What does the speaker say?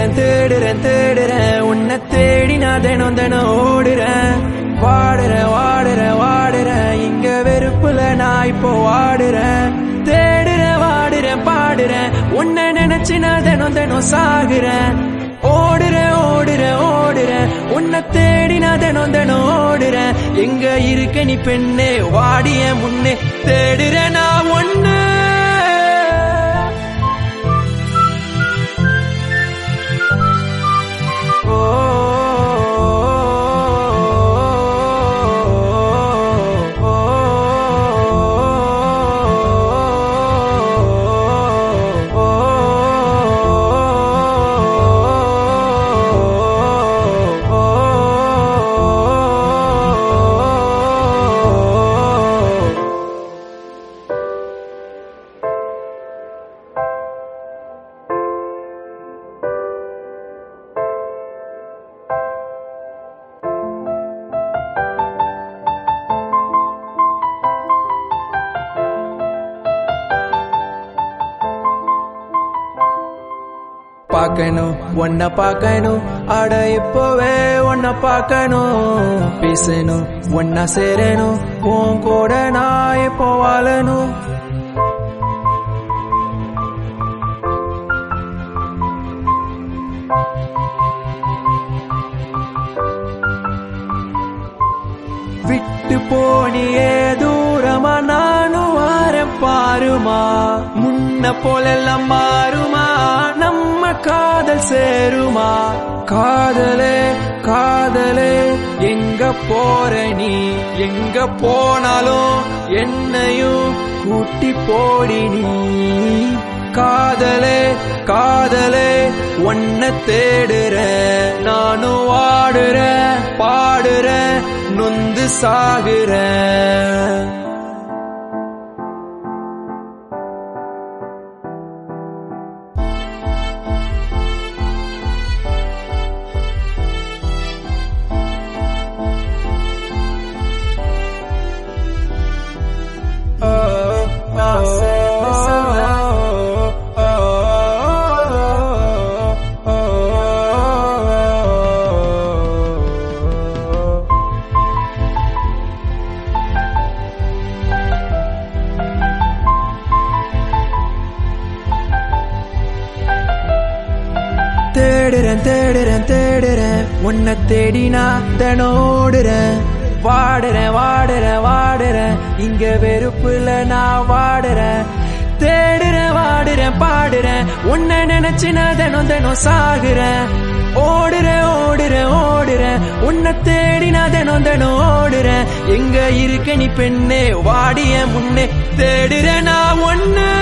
தேடுறேன் தேடுறேன் தேடுறேன் உன்னை தேடி நான் தினம் தினம் ஓடுறேன் வாடுறேன் வாடுறேன் வாடுறேன் இங்க வெறுப்புல நான் இப்போ வாடுறேன் தேடுறேன் வாடுறேன் பாடுறேன் உன்னை நினைச்சு நான் தினம் தினம் சாகுறேன் ஓடுறேன் ஓடுறேன் ஓடுறேன் உன்னை தேடி நான் தினம் தினம் ஓடுறேன் எங்க இருக்க நீ பெண்ணே வாடிய முன்னே தேடுறேன் நான் ஒண்ணு பார்க்கணும் உன்னை பார்க்கணும் அட இப்போவே உன்னை பார்க்கணும் பேசணும் ஒன்னா சேரணும் உன் கூட நான் இப்போ வாழணும் விட்டு போனியே தூரமா நானும் வாரேன் பாருமா முன்ன போலெல்லாம் மாறுமா நம்ம காதல் சேருமா காதலே காதலே எங்க போற நீ எங்க போனாலும் என்னையும் கூட்டி போடி நீ காதலே காதலே ஒன்ன தேடுற நானும் வாடுற பாடுற நொந்து சாகுற தேடுறேன் தேடுறேன் தேடுறேன் உன்னை தேடி நான் தினோடுறேன் வாடுறேன் வாடுறேன் வாடுறேன் இங்க வெறுப்புல நான் வாடுறேன் தேடுறேன் வாடுறேன் பாடுறேன் உன்னை நினைச்சு நான் தினம் தினம் சாகுறேன் ஓடுறேன் ஓடுறேன் ஓடுறேன் உன்னை தேடி நான் தினம் தினம் ஓடுறேன் எங்க இருக்க நீ பெண்ணே வாடிய முன்னே தேடுறேன் நான் ஒன்னு